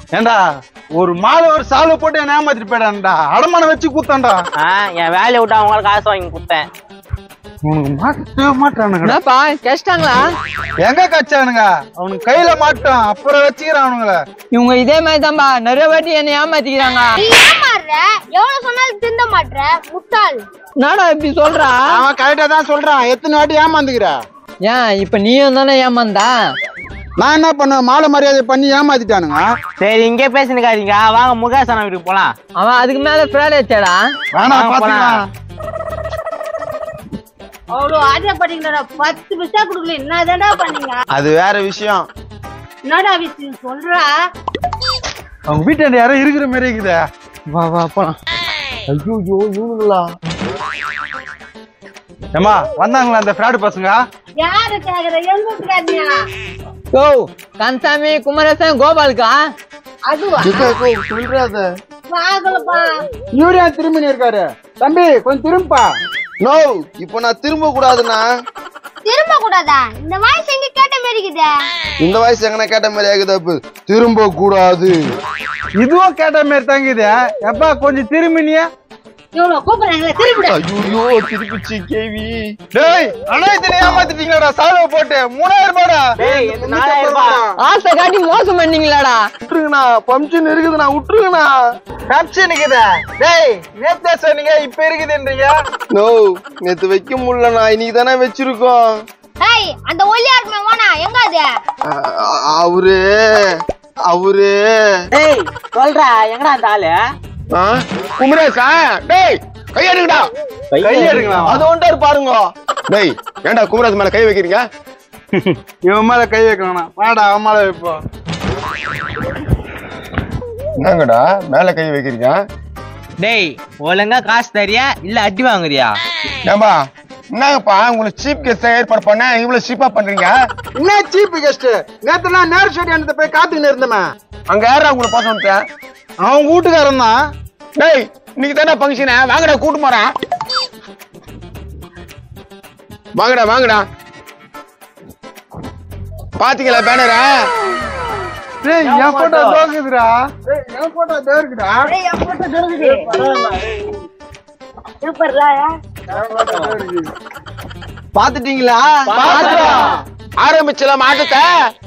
ஏண்டா ஒரு மாலை ஒரு சாலை போட்டு என்ன ஏமாத்திட்டு போயிடான்டா அடமானம் வச்சு கூத்தான்டா ஆ என் வேலையை விட்டு அவங்களுக்கு காசு வாங்கி கொடுத்தேன் உனக்கு மாட்டவே மாட்டானுங்கடா என்னப்பா கேச்சிட்டாங்களா எங்க கச்சானுங்க அவனுக்கு கையில மாட்டான் அப்புறம் வச்சுக்கிறான் அவனுங்கள இவங்க இதே மாதிரி தான்பா நிறைய வாட்டி என்னை ஏமாத்திக்கிறாங்க நீ ஏமாறுற எவ்வளவு சொன்னாலும் திருந்த மாட்ற முட்டாள் என்னடா இப்படி சொல்றா அவன் கரெக்டா தான் சொல்றான் எத்தனை வாட்டி ஏமாந்துக்கிற ஏன் இப்ப நீயும் தானே ஏமாந்தா நான் என்ன பண்ணுவேன் மாலை மரியாதை பண்ணி ஏமாத்திட்டானுங்க சரி இங்கே பேசினுக்காதீங்க வாங்க முகேசன வீட்டுக்கு போலாம் அவன் அதுக்கு மேல ஃப்ராட் வச்சாடா வேணாம் ஆ, பாத்துக்கலாம் அவ்வளவு ஆசைப்பட்டீங்களா பத்து பைசா கொடுக்கல என்னதான்டா பண்ணீங்க அது வேற விஷயம் என்னடா விஷயம் சொல்றா அவங்க வீட்டாண்ட யாரோ இருக்கிற மாதிரி இருக்குதே வா வா போலாம் ஐயோ இவனுங்களா ஏமா வந்தாங்களா அந்த ஃப்ராடு பசங்க யாரு கேக்குற எங்க வீட்டுக்காரனியா ஓ கந்தசாமி குமரேசன் கோபாலுக்கா அதுவா சொல்றாத பாக்கலப்பா யூரியா திரும்பி இருக்காரு தம்பி கொஞ்சம் திரும்பா நோ இப்போ நான் திரும்ப கூடாதுண்ணா திரும்ப கூடாதா இந்த வாய்ஸ் எங்க கேட்ட மாதிரி இருக்குதே இந்த வயசு எங்கன கேட்ட மாதிரி ஆகுது அப்ப திரும்ப கூடாது இதுவும் கேட்ட மாதிரி தாங்குது எப்பா கொஞ்சம் திரும்பினியா இவ்வளவு கூப்பிடுறாங்களே திரும்பிட ஐயோ திருப்பிச்சு கேவி டேய் அனாயத்தினை ஏமாத்திட்டீங்களாடா சாலவை போட்டு மூணாயிரம் ரூபாடா டேய் இது நாலாயிரம் ரூபாய் ஆசை காட்டி மோசம் பண்ணீங்களாடா விட்டுருங்கண்ணா பம்ப்ஷன் இருக்குதுண்ணா விட்டுருங்கண்ணா கப்ஷன் இருக்குதா டேய் நேத்தே சொன்னீங்க இப்ப இருக்குதுன்றீங்க நோ நேத்து வைக்க முடியலண்ணா இன்னைக்கு தானே வச்சிருக்கோம் ஏய் அந்த ஒல்லியா இருக்குமே வானா எங்க அது அ- அ- அவரு அவரு டேய் சொல்றா எங்கடா அந்த ஆளு ஆ? குமரேசா டேய் கையெடுங்கடா கை எடுங்களா அது ஒன்றாரு பாருங்க டேய் ஏன்டா குமரேசன் மேல கை வைக்கிறீங்க இவன் மேல கை வைக்கணும் வாடா அவன் மேல வைப்போம் என்னங்கடா மேல கை வைக்கிறீங்க டேய் ஒழுங்கா காசு தரியா இல்ல அடி வாங்குறியா ஏம்பா என்னங்கப்பா உங்களுக்கு சீப் கெஸ்ட் ஏற்பாடு பண்ண இவ்வளவு சீப்பா பண்றீங்க என்ன சீப் கெஸ்ட் நேத்து நான் நேர் ஸ்டேடியத்தை போய் காத்துக்கிட்டு இருந்தேன் அங்க யாரா உங்களை போக சொன்னேன் அவன் வீட்டுக்காரன் தான் டேய் இன்னைக்கு தானே ஃபங்க்ஷன் வாங்கடா கூட்டு போறேன் வாங்கடா வாங்கடா பாத்தீங்களா பேனரா டேய் என் போட்டோ தோக்குதுடா டேய் என் போட்டோ தேர்க்குடா பாத்துட்டீங்களா பாத்துட்டோம். ஆரம்பிச்சலாம் ஆட்டத்தை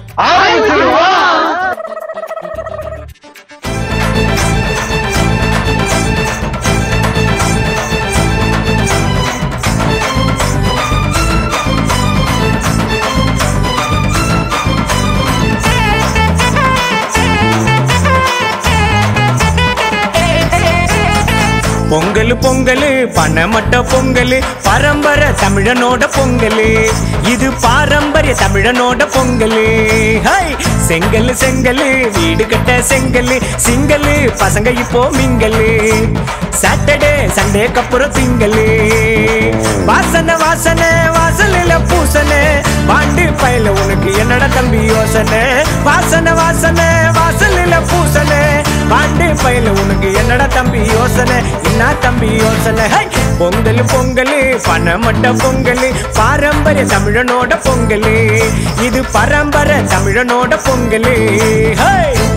பொங்கல் பொங்கல் பணமட்ட பொங்கல் பரம்பரை தமிழனோட பொங்கல் இது பாரம்பரிய தமிழனோட பொங்கல் ஹை செங்கல் செங்கல் வீடு கட்ட செங்கல் சிங்கல் பசங்க இப்போ மிங்கல் சாட்டர்டே சண்டேக்கு அப்புறம் திங்கள் வாசனை வாசனை வாசலில பூசனை பாண்டு பயில உனக்கு என்னடா தம்பி யோசனை வாசனை வாசனை வாசலில பூசனை பாண்டு பயில உனக்கு என்னடா தம்பி யோசனை என்ன தம்பி யோசனை ஹை! பொங்கல் பொங்கல் பணமட்ட பொங்கல் பாரம்பரிய தமிழனோட பொங்கல் இது பரம்பரை தமிழனோட பொங்கல் ஹை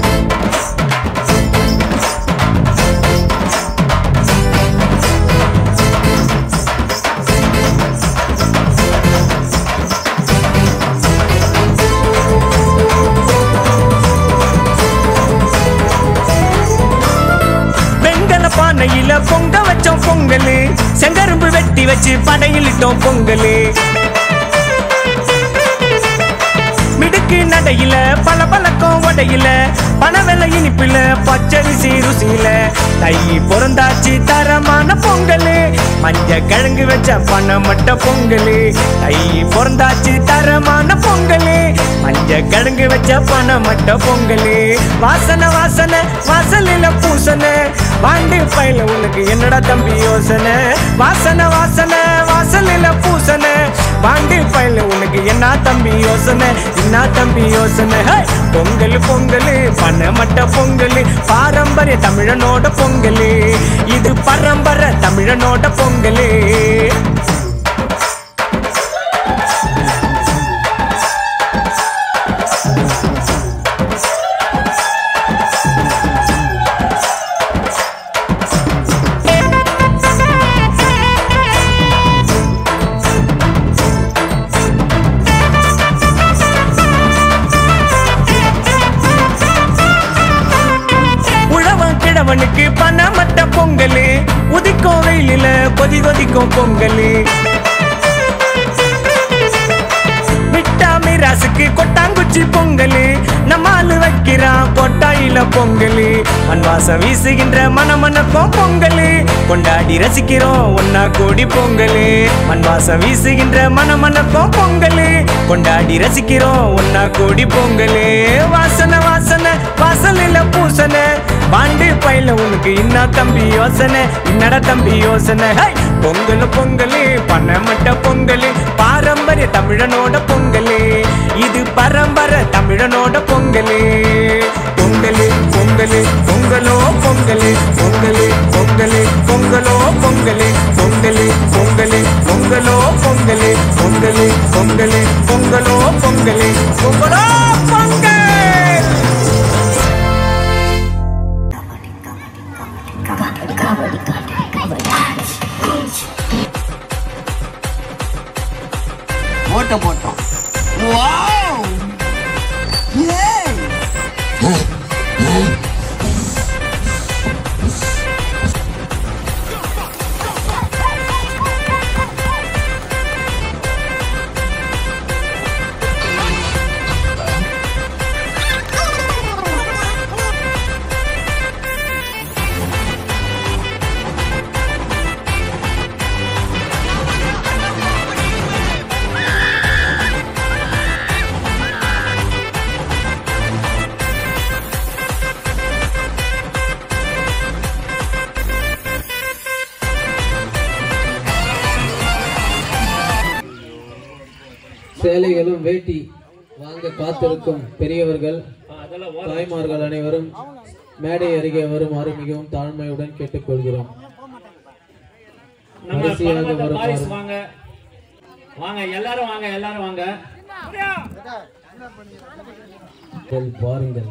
வெங்கல பானையில பொங்க வச்சோம் பொங்கல் செங்கரும்பு வெட்டி வச்சு படையிலிட்டோம் பொங்கல் மிடுக்கு நடையில பல பழக்கம் உடையில பணவெல்ல இனிப்புல பச்சரிசி ருசியில தை பிறந்தாச்சு தரமான பொங்கல் மஞ்ச கிழங்கு வச்ச பணமட்ட பொங்கல் தை பிறந்தாச்சு தரமான பொங்கல் மஞ்ச கிழங்கு வச்ச பணமட்ட பொங்கல் வாசனை வாசனை வாசலில பூசனை வாண்டு பயில உனக்கு என்னடா தம்பி யோசனை வாசனை வாசனை வாசலில பூசனை வாண்டு பயில உனக்கு என்ன தம்பி யோசனை என்ன தம்பி யோசனை ஹே! பொங்கல் பொங்கல் பணமட்ட பொங்கல் பாரம்பரிய தமிழனோட பொங்கல் இது பரம்பரை தமிழனோட பொங்கல் படிச்சவனுக்கு பணமட்ட பொங்கல் உதிக்கும் வெயிலில கொதி கொதிக்கும் பொங்கல் விட்டாமி ராசுக்கு கொட்டாங்குச்சி பொங்கல் நம்மாலு வைக்கிறான் கொட்டாயில பொங்கல் மண்வாசம் வீசுகின்ற மனமனக்கும் பொங்கல் கொண்டாடி ரசிக்கிறோம் ஒன்னா கோடி பொங்கல் மண்வாசம் வீசுகின்ற மனமனக்கும் பொங்கல் கொண்டாடி ரசிக்கிறோம் ஒன்னா கோடி பொங்கல் வாசனை வாசனை வாசலில பூசனை பாண்டு பையில உனக்கு இன்னா தம்பி யோசனை என்னடா தம்பி யோசனை ஹை! பொங்கல் பொங்கல் பணமட்ட பொங்கல் பாரம்பரிய தமிழனோட பொங்கல் இது பரம்பரை தமிழனோட பொங்கல் பொங்கல் பொங்கல் பொங்கலோ பொங்கல் பொங்கல் பொங்கல் பொங்கலோ பொங்கல் பொங்கல் பொங்கல் பொங்கலோ பொங்கல் பொங்கல் பொங்கல் பொங்கலோ பொங்கல் பொங்கலோ பொங்கல் ஓட்ட போட்டோம் வாவ் ஏய் சேலைகளும் வேட்டி வாங்க காத்திருக்கும் பெரியவர்கள் தாய்மார்கள் அனைவரும் மேடை அருகே வருமாறு மிகவும் தாழ்மையுடன் கேட்டுக்கொள்கிறோம் நம்ம வரிசையாக பணமட்ட பாரிஸ் வருமாறு வாங்க வாங்க எல்லாரும் வாங்க எல்லாரும் வாங்க நீங்கள் பாருங்கள்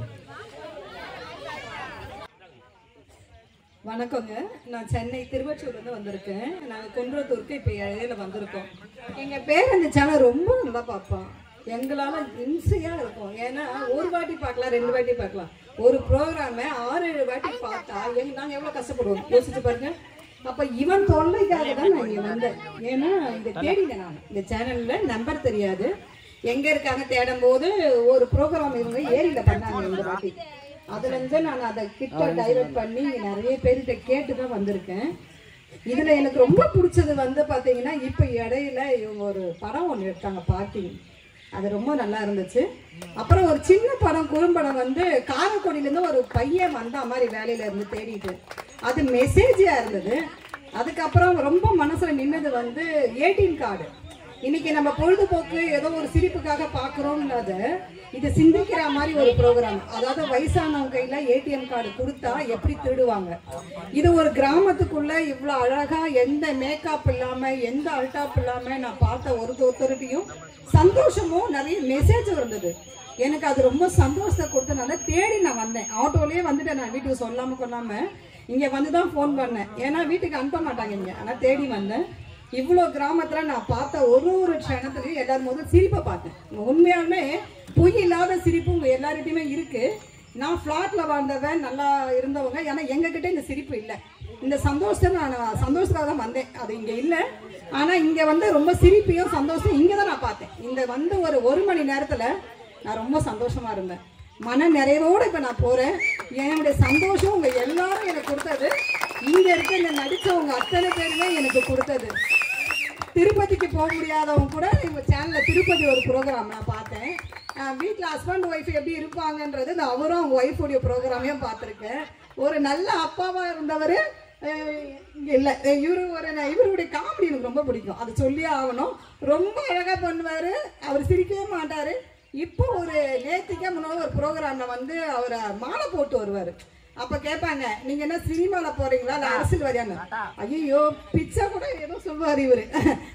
வணக்கங்க நான் சென்னை திருவற்றூர்லேருந்து வந்திருக்கேன் நாங்கள் குன்றத்தூருக்கு இப்போ இடையில வந்திருக்கோம் எங்கள் பேர் அந்த சேனல் ரொம்ப நல்லா பார்ப்போம் எங்களால் இம்சையாக இருக்கும் ஏன்னா ஒரு வாட்டி பார்க்கலாம் ரெண்டு வாட்டி பார்க்கலாம் ஒரு ப்ரோக்ராமை ஆறு ஏழு வாட்டி பார்த்தா எங்க நாங்கள் எவ்வளோ கஷ்டப்படுவோம் யோசிச்சு பாருங்க அப்போ இவன் தொல்லைக்காக தான் நான் இங்கே வந்தேன் ஏன்னா இதை தேடினேன் நான் இந்த சேனலில் நம்பர் தெரியாது எங்கே இருக்காங்க தேடும் போது ஒரு ப்ரோக்ராம் இவங்க ஏரியில் பண்ணாங்க இந்த வாட்டி அதுல இருந்து நான் அதை கிட்ட டைவர்ட் பண்ணி இங்க நிறைய பேர்கிட்ட கேட்டு தான் வந்திருக்கேன் இதுல எனக்கு ரொம்ப பிடிச்சது வந்து பாத்தீங்கன்னா இப்ப இடையில இவங்க ஒரு படம் ஒன்று எடுத்தாங்க பார்க்கிங் அது ரொம்ப நல்லா இருந்துச்சு அப்புறம் ஒரு சின்ன படம் குறும்படம் வந்து காரைக்குடியில இருந்து ஒரு பையன் வந்த மாதிரி வேலையில இருந்து தேடிட்டு அது மெசேஜியா இருந்தது அதுக்கப்புறம் ரொம்ப மனசுல நின்னது வந்து ஏடிஎம் கார்டு இன்னைக்கு நம்ம பொழுதுபோக்கு ஏதோ ஒரு சிரிப்புக்காக பாக்குறோம்னத இது சிந்திக்கிற மாதிரி ஒரு ப்ரோக்ராம் அதாவது வயசானவங்க கையில ஏடிஎம் கார்டு கொடுத்தா எப்படி திருடுவாங்க இது ஒரு கிராமத்துக்குள்ள இவ்வளவு அழகா எந்த மேக்கப் இல்லாம எந்த அல்டாப் இல்லாம நான் பார்த்த ஒரு ஒருத்தருட்டையும் சந்தோஷமும் நிறைய மெசேஜ் இருந்தது எனக்கு அது ரொம்ப சந்தோஷத்தை கொடுத்தனால தேடி நான் வந்தேன் ஆட்டோலயே வந்துட்டேன் நான் வீட்டுக்கு சொல்லாம கொள்ளாம இங்க வந்து தான் ஃபோன் பண்ணேன் ஏன்னா வீட்டுக்கு அனுப்ப மாட்டாங்க இங்க ஆனா தேடி வந்தேன் இவ்வளோ கிராமத்துல நான் பார்த்த ஒரு ஒரு க்ஷணத்துலையும் எல்லாரும் போது சிரிப்பை பார்த்தேன் உண்மையாலுமே பொய் இல்லாத சிரிப்பு உங்க எல்லார்கிட்டயுமே இருக்கு நான் ஃப்ளாட்ல வாழ்ந்தவன் நல்லா இருந்தவங்க ஏன்னா எங்ககிட்ட இந்த சிரிப்பு இல்லை இந்த சந்தோஷத்தை நான் சந்தோஷத்துக்காக தான் வந்தேன் அது இங்க இல்லை ஆனா இங்க வந்து ரொம்ப சிரிப்பையும் சந்தோஷம் இங்க தான் நான் பார்த்தேன் இந்த வந்து ஒரு ஒரு மணி நேரத்துல நான் ரொம்ப சந்தோஷமா இருந்தேன் மன நிறைவோட இப்ப நான் போறேன் என்னுடைய சந்தோஷம் உங்க எல்லாரும் எனக்கு கொடுத்தது இங்க இருக்க இந்த நடிச்சவங்க அத்தனை பேருமே எனக்கு கொடுத்தது திருப்பதிக்கு போக முடியாதவங்க கூட இவங்க சேனல்ல திருப்பதி ஒரு ப்ரோக்ராம் நான் பார்த்தேன் அஹ் வீட்ல ஹஸ்பண்ட் ஒய்ஃப் எப்படி இருப்பாங்கன்றது நான் அவரும் அவங்க ஒய்ஃபுடைய ப்ரோக்ராமையும் பார்த்துருக்கேன் ஒரு நல்ல அப்பாவா இருந்தவர் இங்க இல்ல அஹ் இவரு ஒரு நான் இவருடைய காமெடி எனக்கு ரொம்ப பிடிக்கும் அதை சொல்லியே ஆகணும் ரொம்ப அழகா பண்ணுவாரு அவர் சிரிக்கவே மாட்டாரு இப்போ ஒரு நேத்திக்கே முன்னாடி ஒரு ப்ரோக்ராம்ல வந்து அவரை மாலை போட்டு வருவாரு அப்ப கேட்பாங்க நீங்க என்ன சினிமால போறீங்களா இல்ல அரசியல்வாதியான்னு ஐயோ பிச்சை கூட ஏதோ சொல்லுவாரு இவரு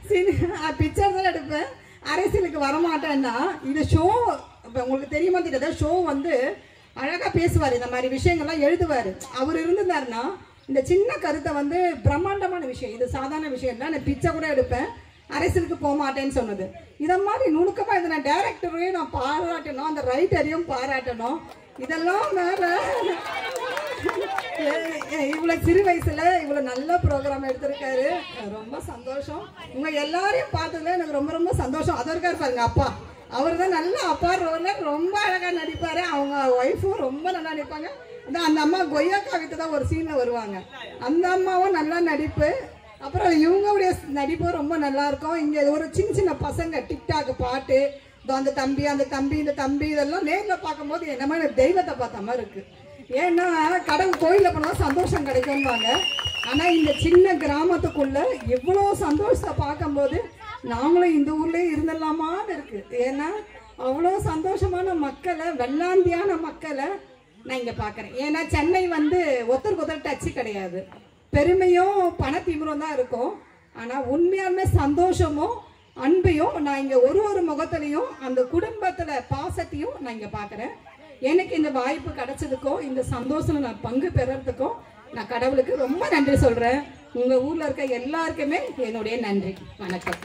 பிக்சர் தான் எடுப்பேன் அரசியலுக்கு வரமாட்டேன்னா இது ஷோ இப்போ உங்களுக்கு தெரியுமா தெரியாத ஷோ வந்து அழகா பேசுவார் இந்த மாதிரி விஷயங்கள்லாம் எழுதுவார் அவர் இருந்திருந்தாருன்னா இந்த சின்ன கருத்தை வந்து பிரம்மாண்டமான விஷயம் இது சாதாரண விஷயம் இல்லை நான் பிச்சை கூட எடுப்பேன் அரசியலுக்கு போக மாட்டேன்னு சொன்னது இதை மாதிரி நுணுக்கமாக இதை நான் டேரக்டரையும் நான் பாராட்டணும் அந்த ரைட்டரையும் பாராட்டணும் இதெல்லாம் மேலே ஏ- ஏ- இவ்வளவு சிறு வயசுல இவ்வளவு நல்ல ப்ரோக்ராம் எடுத்திருக்காரு ரொம்ப சந்தோஷம் உங்க எல்லாரையும் பார்த்ததுல எனக்கு ரொம்ப ரொம்ப சந்தோஷம் அது இருக்காரு பாருங்க அப்பா அவர் தான் நல்ல அப்பா ரோல ரொம்ப அழகா நடிப்பாரு அவங்க ஒய்ஃபும் ரொம்ப நல்லா நடிப்பாங்க அதான் அந்த அம்மா கொய்யா காவித்து தான் ஒரு சீன்ல வருவாங்க அந்த அம்மாவும் நல்லா நடிப்பு அப்புறம் இவங்களுடைய நடிப்பும் ரொம்ப நல்லா இருக்கும் இங்க ஒரு சின்ன சின்ன பசங்க டிக்டாக் பாட்டு இதோ அந்த தம்பி அந்த தம்பி இந்த தம்பி இதெல்லாம் நேர்ல பார்க்கும்போது என்னமா எனக்கு தெய்வத்தை பார்த்த மாதிரி இருக்கு ஏன்னா கடவுள் கோயிலில் போனால் சந்தோஷம் கிடைக்கும்வாங்க ஆனால் இந்த சின்ன கிராமத்துக்குள்ள எவ்வளோ சந்தோஷத்தை பார்க்கும்போது நாங்களும் இந்த ஊர்லேயே இருந்துடலாமான்னு இருக்கு ஏன்னா அவ்வளோ சந்தோஷமான மக்களை வெள்ளாந்தியான மக்களை நான் இங்கே பார்க்குறேன் ஏன்னா சென்னை வந்து ஒருத்தருக்கு ஒருத்தர் டச்சு கிடையாது பெருமையும் பணத்திமிரும் தான் இருக்கும் ஆனால் உண்மையாலுமே சந்தோஷமும் அன்பையும் நான் இங்கே ஒரு ஒரு முகத்துலையும் அந்த குடும்பத்தில் பாசத்தையும் நான் இங்கே பார்க்குறேன் எனக்கு இந்த வாய்ப்பு கிடைச்சதுக்கும் இந்த சந்தோஷம் நான் பங்கு பெறறதுக்கும் நான் கடவுளுக்கு ரொம்ப நன்றி சொல்கிறேன் உங்கள் ஊரில் இருக்க எல்லாருக்குமே என்னுடைய நன்றி வணக்கம்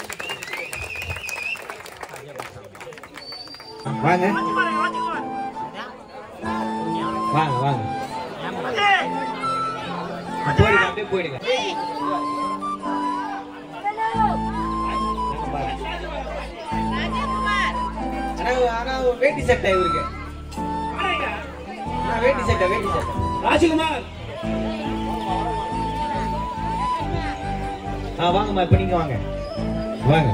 வாங்க வாங்க வாங்க போயிடுங்க அப்படியே போயிடுங்க ஆனா ஆனா வேட்டி சட்டை இவருக்கு ஆ, வேட்டி சட்டை வேட்டி சட்டை ராஜ்குமார் ஆ வாங்கம்மா இப்ப நீங்க வாங்க வாங்க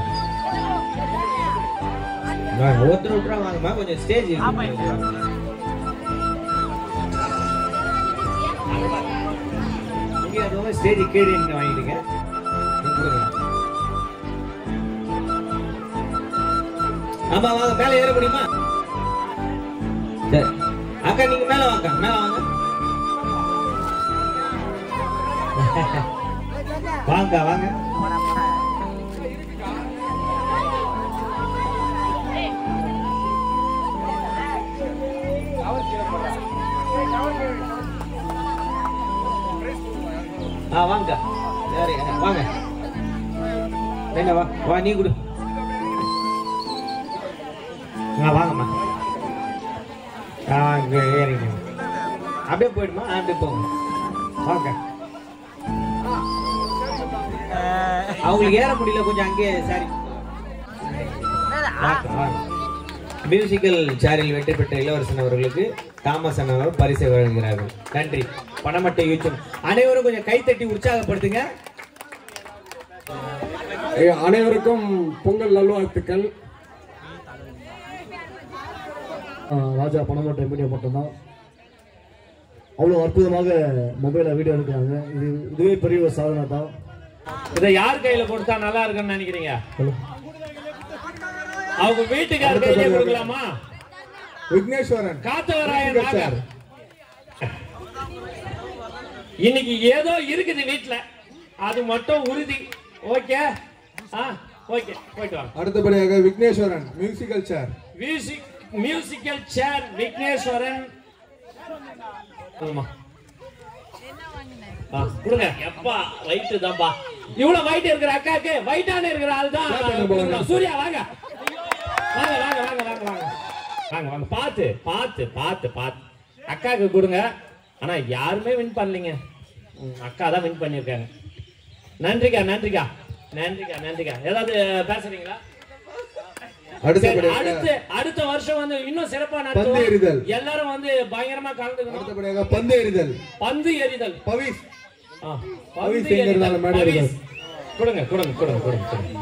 வாங்க ஒருத்தர் ஒருத்தரா வாங்கம்மா கொஞ்சம் ஸ்டேஜ் இங்க அது ஸ்டேஜ் கீழே நீங்க வாங்கிடுங்க நீங்க கொடுங்க. ஆமா வாங்க மேல ஏற முடியுமா சரி அக்கா நீங்க மேல வாங்க மேல வாங்க வாங்க வாங்க ஆ வாங்க சரி வாங்க என்ன வா வா நீ கொடு ஆ வாங்கம்மா ஆ இங்கே ஏறிங்க அப்படியே போயிடுமா ஆ, அப்படியே போங்க வாங்க அவங்களுக்கு ஏற முடியல கொஞ்சம் அங்கேயே சரி வாங்க, வாங்க. மியூசிக்கல் சேரில் வெற்றி பெற்ற இளவரசன் அவர்களுக்கு தாமஸ் அண்ணன் அவர் பரிசை வழங்குகிறார்கள் நன்றி பணமட்டை யூச்சம் அனைவரும் கொஞ்சம் கைத்தட்டி உற்சாகப்படுத்துங்க அனைவருக்கும் பொங்கல் நல்வாழ்த்துக்கள் ஆ, ராஜா பணமட்டை மீடியா மட்டும்தான் அவ்வளோ அற்புதமாக மொபைலில் வீடியோ எடுக்கிறாங்க இது இதுவே பெரிய ஒரு சாதனை தான் இதை யார் கையில கொடுத்தா நல்லா இருக்கும்னு நினைக்கிறீங்க அவங்க வீட்டுக்கார கையிலே கொடுக்கலாமா விக்னேஸ்வரன் காத்தவராயன் வாங்க. இன்னைக்கு ஏதோ இருக்குது வீட்ல அது மட்டும் உறுதி ஓகே ஆ ஓகே போயிட்டு வாங்க அடுத்தபடியாக Vigneswaran musical chair music musical chair Vigneswaran ஆமா ஆ, கொடுங்க எப்பா வயிற்று தான்ப்பா இவ்வளவு வயிற்று இருக்கிற அக்காக்கு வயிற்றான இருக்கிற ஆள் தான் கொடுக்கணும். சூர்யா வாங்க வாங்க வாங்க வாங்க வாங்க வாங்க வாங்க வாங்க பார்த்து பார்த்து பார்த்து பார்த்து அக்காவுக்கு கொடுங்க ஆனா யாருமே வின் பண்ணலைங்க ம், அக்கா தான் வின் பண்ணியிருக்காங்க நன்றிக்கா நன்றிக்கா நன்றிக்கா நன்றிக்கா ஏதாவது பேசுறீங்களா சரி, அடுத்தபடியாக அடுத்த அடுத்த வருஷம் வந்து இன்னும் சிறப்பா பந்து எறிதல். நடத்துவோம் எல்லாரும் வந்து பயங்கரமா கலந்துக்கணும் அடுத்தபடியாக பந்து எறிதல் பந்து எறிதல் பவிஸ் ஆ, பவிஸ் பந்து எங்க எறிதல். இருந்தாலும் மேடை பவிஸ். எறிதல். கொடுங்க கொடுங்க கொடுங்க கொடுங்க கொடுங்க.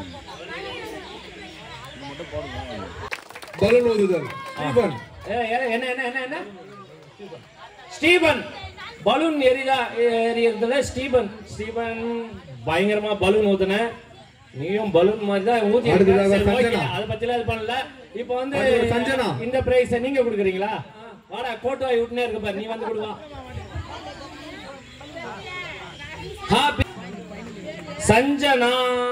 பலூன் ஊதுதல் ஸ்டீபன் ஏ, ஏ, என்ன என்ன என்ன என்ன ஸ்டீபன் பலூன் எரிதா எரியறதுல ஸ்டீபன் ஸ்டீபன் பயங்கரமா பலூன் ஊத்துன நீயும் பலூன் மாதிரி தான் ஊத்தி இருக்க. அடுத்ததாக சரி, okay. சஞ்சனா. அதை பத்திலாம் இது பண்ணல இப்போ வந்து அடுத்தது சஞ்சனா. இந்த பிரைஸ் நீங்க கொடுக்குறீங்களா வாடா கோட்டு வாய் விட்டுனே இருக்க பாரு நீ வந்து கொடுவா ஹாப்பி சஞ்சனா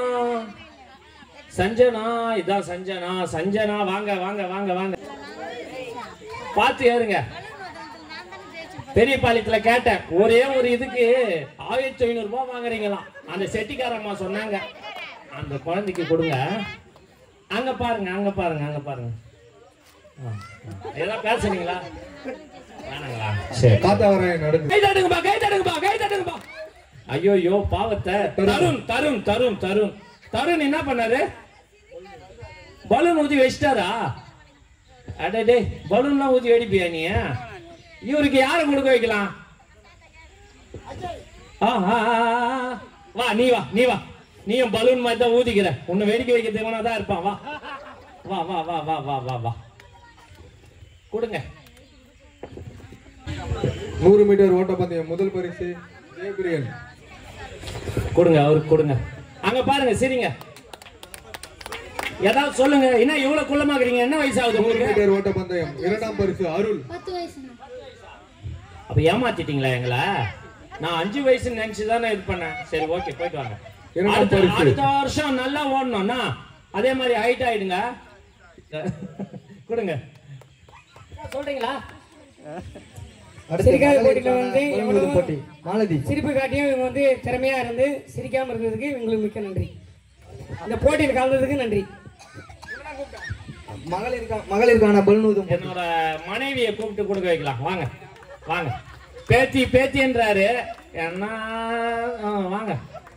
சஞ்சனா இதான் சஞ்சனா சஞ்சனா வாங்க வாங்க வாங்க வாங்க பார்த்து ஏறுங்க பெரிய பாளையத்துல கேட்டேன் ஒரே ஒரு இதுக்கு ஆயிரத்தி ஐநூறு ரூபாய் வாங்குறீங்களாம் அந்த செட்டிக்காரம்மா சொன்னாங்க அந்த குழந்தைக்கு கொடுங்க அங்க பாருங்க அங்க பாருங்க அங்க பாருங்க ஆ, ஆ. ஏதாவது பேசுறீங்களா வேணாங்களா சரி காத்தாவரம் நடந்து கை தட்டுங்கப்பா கை தட்டுங்கப்பா கை தட்டுங்கப்பா ஐயோ பாவத்தை தருண் தருண் தருண் தருண் தருண் என்ன பண்ணாரு பலூன் ஊதி வச்சிட்டாரா அடடே பலூன்லாம் ஊதி வெடிப்பியா நீ இவருக்கு யாரை கொடுக்க வைக்கலாம் ஆ, ஆ, ஆ, ஆ. வா நீ வா நீ வா நீயும் பலூன் மாதிரி தான் ஊதிக்கிற உன்னை வெடிக்க வைக்கிறதுக்கு தான் இருப்பான் வா வா வா வா வா வா வா வா கொடுங்க நூறு மீட்டர் ஓட்டப்பந்தயம் முதல் பரிசு ஜெயபிரியன் கொடுங்க அவருக்கு கொடுங்க அங்க பாருங்க சரிங்க ஏதாவது சொல்லுங்க என்ன இவ்வளவு குள்ளமாக்குறீங்க என்ன வயசு ஆகுது நூறு உங்களுக்கு மீட்டர் ஓட்டப்பந்தயம் இரண்டாம் பரிசு அருள் அப்ப ஏமாத்திட்டீங்களா எங்களை நான் அஞ்சு வயசு நினைச்சு தானே இது பண்ணேன் சரி ஓகே போயிட்டு வாங்க இரண்டாம் அடுத்த பரிசு. அடுத்த வருஷம் நல்லா ஓடணும்னா அதே மாதிரி ஹைட் ஆயிடுங்க கொடுங்க சொல்றீங்களா சிரிக்காத போட்டியில வந்து பலூன் எவ்வளவு போட்டி மாலதி சிரிப்பு காட்டியும் இவங்க வந்து திறமையா இருந்து சிரிக்காம இருந்ததுக்கு இவங்களுக்கு மிக்க நன்றி இந்த போட்டியில் கலந்ததுக்கு நன்றி மகளிருக்கா மகளிருக்கான பலூன் ஊதும் என்னோட மனைவியை கூப்பிட்டு கொடுக்க வைக்கலாம் வாங்க வாங்க பேத்தி பேத்தின்றாரு என்ன ஆ, வாங்க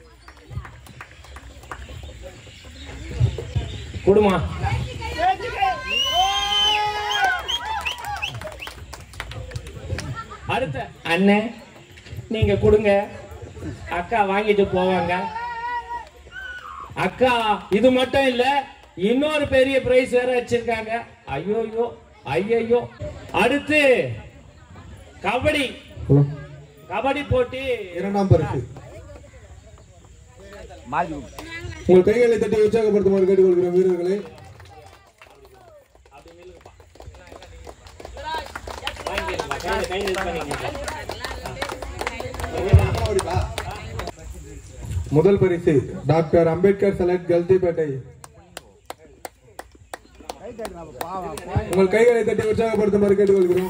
குடுமா அடுத்த அண்ணே நீங்க கொடுங்க அக்கா வாங்கிட்டு போவாங்க அக்கா இது மட்டும் இல்ல இன்னொரு பெரிய பிரைஸ் வேற வச்சிருக்காங்க ஐயோயோ ஐயையோ அடுத்து கபடி கபடி போட்டி இரண்டாம் பரிசு உங்கள் கைகளை தட்டி உற்சாகப்படுத்துமாறு கேட்டுக்கொள்கிறோம் வீரர்களை முதல் பரிசு டாக்டர் அம்பேத்கர் செலக்ட் கல்திப்பேட்டை உங்கள் கைகளை தட்டி உற்சாகப்படுத்துமாறு கேட்டுக்கொள்கிறோம்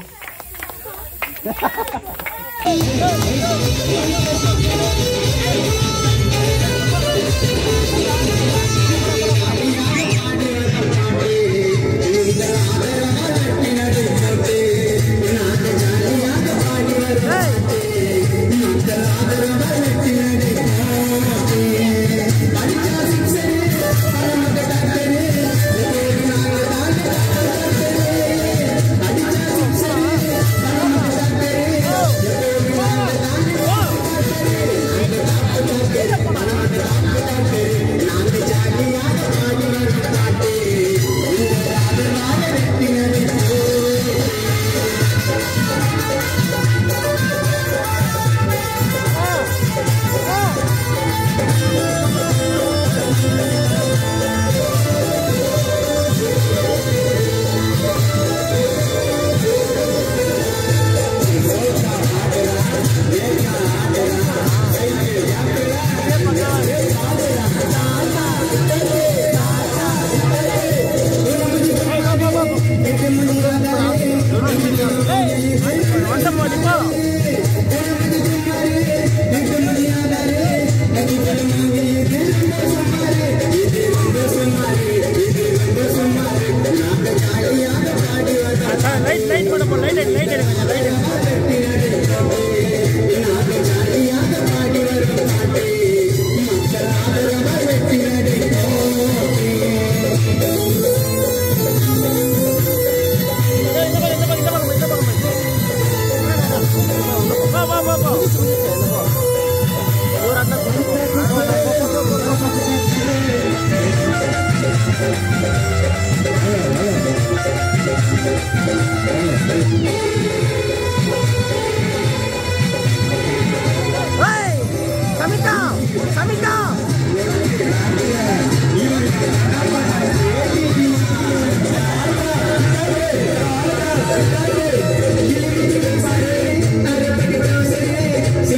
Hey,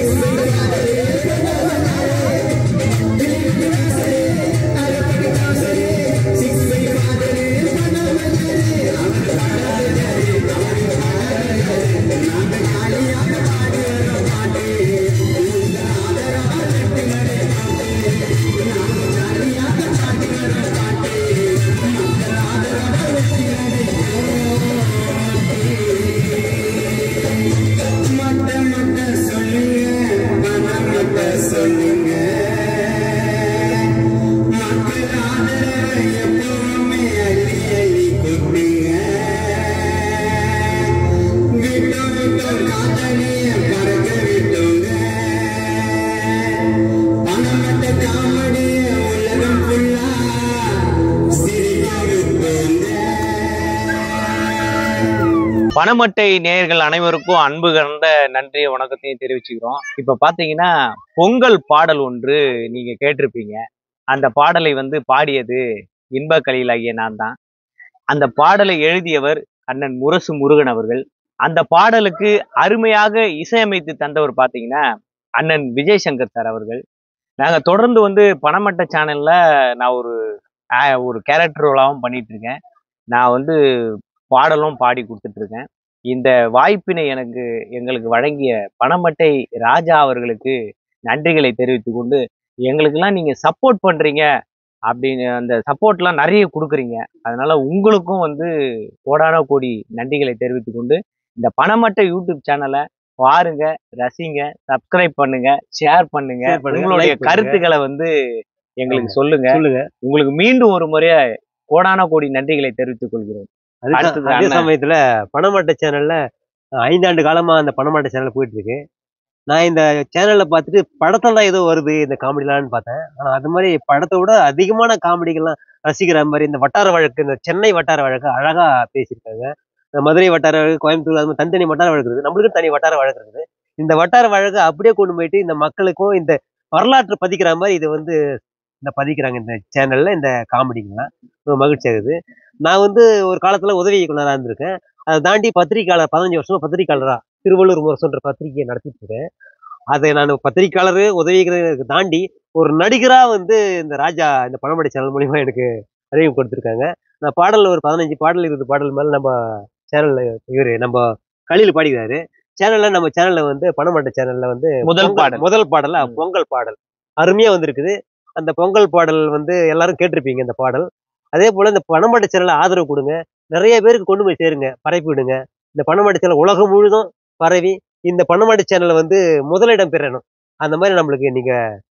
பணமட்டை நேயர்கள் அனைவருக்கும் அன்பு கலந்த நன்றி வணக்கத்தையும் தெரிவிச்சுக்கிறோம் இப்ப பாத்தீங்கன்னா பொங்கல் பாடல் ஒன்று நீங்க கேட்டிருப்பீங்க அந்த பாடலை வந்து பாடியது இன்ப கலியிலாகிய நான் தான் அந்த பாடலை எழுதியவர் அண்ணன் முரசு முருகன் அவர்கள் அந்த பாடலுக்கு அருமையாக இசையமைத்து தந்தவர் பாத்தீங்கன்னா அண்ணன் விஜய் சங்கர் சார் அவர்கள் நாங்க தொடர்ந்து வந்து பணமட்ட சேனல்ல நான் ஒரு ஆ- ஒரு கேரக்டர் ரோலாவும் பண்ணிட்டு இருக்கேன் நான் வந்து பாடலும் பாடி கொடுத்துட்டு இருக்கேன் இந்த வாய்ப்பினை எனக்கு எங்களுக்கு வழங்கிய பணமட்டை ராஜா அவர்களுக்கு நன்றிகளை தெரிவித்துக் கொண்டு எங்களுக்கெல்லாம் நீங்க சப்போர்ட் பண்றீங்க அப்படின்னு அந்த சப்போர்ட்லாம் நிறைய கொடுக்குறீங்க அதனால உங்களுக்கும் வந்து கோடான கோடி நன்றிகளை தெரிவித்துக் கொண்டு இந்த பணமட்டை யூடியூப் சேனலை பாருங்க ரசிங்க சப்ஸ்கிரைப் பண்ணுங்க ஷேர் பண்ணுங்க Share பண்ணுங்க, உங்களுடைய like பண்ணுங்க. கருத்துக்களை வந்து எங்களுக்கு ஆமா. சொல்லுங்க சொல்லுங்க. உங்களுக்கு மீண்டும் ஒரு முறை கோடான கோடி நன்றிகளை தெரிவித்துக் கொள்கிறோம் அதுக்கு அடுத்தது அதே அண்ணன். சமயத்துல பணமாட்ட சேனல்ல ஐந்தாண்டு காலமா அந்த பணமாட்ட சேனல் போயிட்டு இருக்கு நான் இந்த சேனல்ல பார்த்துட்டு படத்தெல்லாம் ஏதோ வருது இந்த காமெடிலான்னு பார்த்தேன் ஆனா அது மாதிரி படத்தை விட அதிகமான காமெடிகள்லாம் ரசிக்கிற மாதிரி இந்த வட்டார வழக்கு இந்த சென்னை வட்டார வழக்கு அழகா பேசியிருக்காங்க இந்த மதுரை வட்டார வழக்கு கோயம்புத்தூர் அது மாதிரி தனித்தனி வட்டார வழக்கு இருக்குது நம்மளுக்கு தனி வட்டார வழக்கு இருக்குது இந்த வட்டார வழக்கு அப்படியே கொண்டு போயிட்டு இந்த மக்களுக்கும் இந்த வரலாற்று பதிக்கிற மாதிரி இது வந்து இந்த பதிக்கிறாங்க இந்த சேனல்ல இந்த காமெடிங்கெல்லாம் ரொம்ப மகிழ்ச்சி ஆகுது நான் வந்து ஒரு காலத்துல உதவி இயக்குனராக இருந்திருக்கேன் அதை தாண்டி பத்திரிக்கையாளர் பதினஞ்சு வருஷமா பத்திரிக்கையாளரா திருவள்ளூர் முரசுன்ற பத்திரிகையை நடத்திட்டு இருக்கேன் அதை நான் பத்திரிக்கையாளர் உதவி இயக்குனரை தாண்டி ஒரு நடிகரா வந்து இந்த ராஜா இந்த பணமடை சேனல் மூலியமா எனக்கு அறிவு கொடுத்துருக்காங்க நான் பாடல் ஒரு பதினஞ்சு பாடல் இருபது பாடல் மேல நம்ம சேனல்ல இவரு நம்ம கலியில் பாடிக்கிறாரு சேனல்ல நம்ம சேனல்ல வந்து பணமட்டை சேனல்ல வந்து முதல் பொங்கல்- பாடல். முதல் பாடல பொங்கல் பாடல் அருமையா வந்திருக்குது அந்த பொங்கல் பாடல் வந்து எல்லாரும் கேட்டிருப்பீங்க இந்த பாடல் அதே போல இந்த பணமாட்டு சேனலை ஆதரவு கொடுங்க நிறைய பேருக்கு கொண்டு போய் சேருங்க பரப்பி விடுங்க இந்த பணமாட்டு சேனல் உலகம் முழுதும் பரவி இந்த பணமாட்டு சேனலை வந்து முதலிடம் பெறணும் அந்த மாதிரி நம்மளுக்கு நீங்க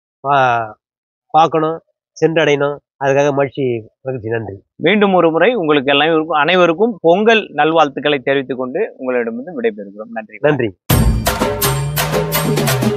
பா- பார்க்கணும் சென்றடையணும் அதுக்காக மகிழ்ச்சி மகிழ்ச்சி நன்றி மீண்டும் ஒரு முறை உங்களுக்கு எல்லாம் அனைவருக்கும் பொங்கல் நல்வாழ்த்துக்களை தெரிவித்துக் கொண்டு உங்களிடமிருந்து விடைபெறுகிறோம் நன்றி நன்றி